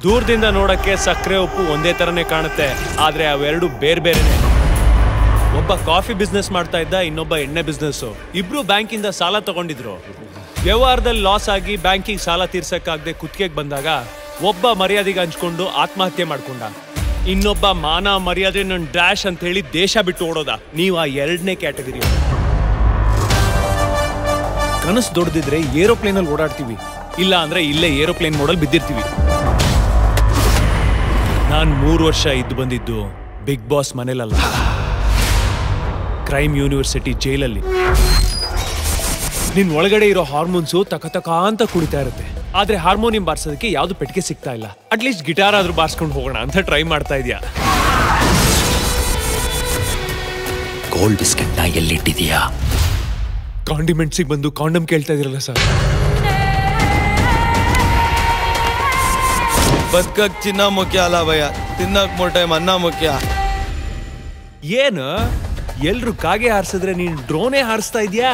ದೂರದಿಂದ ನೋಡಕ್ಕೆ ಸಕ್ಕರೆ ಉಪ್ಪು ಒಂದೇ ತರನೇ ಕಾಣುತ್ತೆ ಆದ್ರೆ ಅವೆರಡು ಬೇರೆ ಬೇರೆನೆ ಒಬ್ಬ ಕಾಫಿ ಬಿಸ್ನೆಸ್ ಮಾಡ್ತಾ ಇದ್ದ ಇನ್ನೊಬ್ಬ ಎಣ್ಣೆ ಬಿಸ್ನೆಸ್ ಇಬ್ರು ಬ್ಯಾಂಕಿಂದ ಸಾಲ ತಗೊಂಡಿದ್ರು ವ್ಯವಹಾರದಲ್ಲಿ ಲಾಸ್ ಆಗಿ ಬ್ಯಾಂಕಿಗೆ ಸಾಲ ತೀರ್ಸಕ್ಕಾಗದೆ ಕುತ್ತಿಗೆಗೆ ಬಂದಾಗ ಒಬ್ಬ ಮರ್ಯಾದೆಗೆ ಹಂಚ್ಕೊಂಡು ಆತ್ಮಹತ್ಯೆ ಮಾಡ್ಕೊಂಡ ಇನ್ನೊಬ್ಬ ಮಾನ ಮರ್ಯಾದೆ ನನ್ನ ಡ್ಯಾಶ್ ಅಂತ ಹೇಳಿ ದೇಶ ಬಿಟ್ಟು ಓಡೋದ ನೀವು ಆ ಎರಡನೇ ಕ್ಯಾಟಗರಿ ಕನಸು ದೊಡ್ಡದಿದ್ರೆ ಏರೋಪ್ಲೇನ್ ಅಲ್ಲಿ ಓಡಾಡ್ತೀವಿ ಇಲ್ಲ ಅಂದ್ರೆ ಇಲ್ಲೇ ಏರೋಪ್ಲೇನ್ ಮೋಡಲ್ ಬಿದ್ದಿರ್ತೀವಿ ನಾನ್ ಮೂರು ವರ್ಷ ಇದ್ದು ಬಂದಿದ್ದು ಬಿಗ್ ಬಾಸ್ ಮನೇಲಲ್ಲ ಕ್ರೈಮ್ ಯೂನಿವರ್ಸಿಟಿ ಜೈಲಲ್ಲಿ ನಿನ್ ಒಳಗಡೆ ಇರೋ ಹಾರ್ಮೋನ್ಸು ತಕ ತಕ ಅಂತ ಕುಡಿತಾ ಇರುತ್ತೆ ಆದ್ರೆ ಹಾರ್ಮೋನಿಯಂ ಬಾರ್ಸೋದಕ್ಕೆ ಯಾವ್ದು ಪೆಟ್ಟಿಗೆ ಸಿಗ್ತಾ ಇಲ್ಲ ಅಟ್ಲೀಸ್ಟ್ ಗಿಟಾರ್ ಆದ್ರೂ ಬಾರ್ಸ್ಕೊಂಡು ಹೋಗೋಣ ಅಂತ ಟ್ರೈ ಮಾಡ್ತಾ ಇದೀಯಾ ಗೋಲ್ಡ್ ಬಿಸ್ಕೆಟ್ನ ಎಲ್ಲಿಟ್ಟಿದೀಯಾ ಕಾಂಡಿಮೆಂಟ್ಸಿಗೆ ಬಂದು ಕಾಂಡಮ್ ಕೇಳ್ತಾ ಇದೀರಲ್ಲ ಸರ್ ಬದುಕಕ್ ಚಿನ್ನ ಮುಖ್ಯ ಅಲ್ಲ ಭಯ್ಯ ತಿನ್ನಕ್ ಮೂರ್ ಟೈಮ್ ಅನ್ನ ಮುಖ್ಯ ಏನು ಎಲ್ರು ಕಾಗೆ ಹಾರಿಸಿದ್ರೆ ನೀನ್ ಡ್ರೋನೇ ಹಾರಿಸ್ತಾ ಇದ್ಯಾ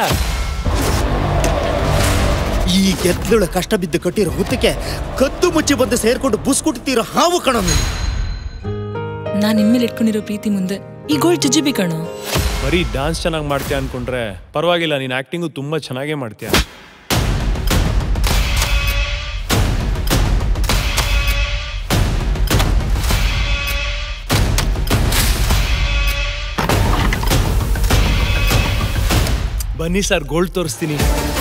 ಈ ಗೆದ್ಲುಳ ಕಷ್ಟ ಬಿದ್ದು ಕಟ್ಟಿರೋ ಹುತ್ತಕ್ಕೆ ಕದ್ದು ಮುಚ್ಚಿ ಬಂದು ಸೇರ್ಕೊಂಡು ಬುಸ್ಕುಟ್ತೀರೋ ಹಾವು ಕಣ ನೀನು. ನಾನ್ ನಿಮ್ಮೇಲೆ ಇಟ್ಕೊಂಡಿರೋ ಪ್ರೀತಿ ಮುಂದೆ ಈ ಗೋಲ್ಡ್ ಜಜ್ಜಿಬಿ ಕಣೋ ಬರೀ ಡಾನ್ಸ್ ಚೆನ್ನಾಗಿ ಮಾಡ್ತೀಯ ಅನ್ಕೊಂಡ್ರೆ ಪರವಾಗಿಲ್ಲ ನೀನ್ ಆಕ್ಟಿಂಗು ತುಂಬಾ ಚೆನ್ನಾಗೇ ಮಾಡ್ತೀಯ ಬನ್ನಿ ಸರ್ ಗೋಲ್ಡ್ ತೋರಿಸ್ತೀನಿ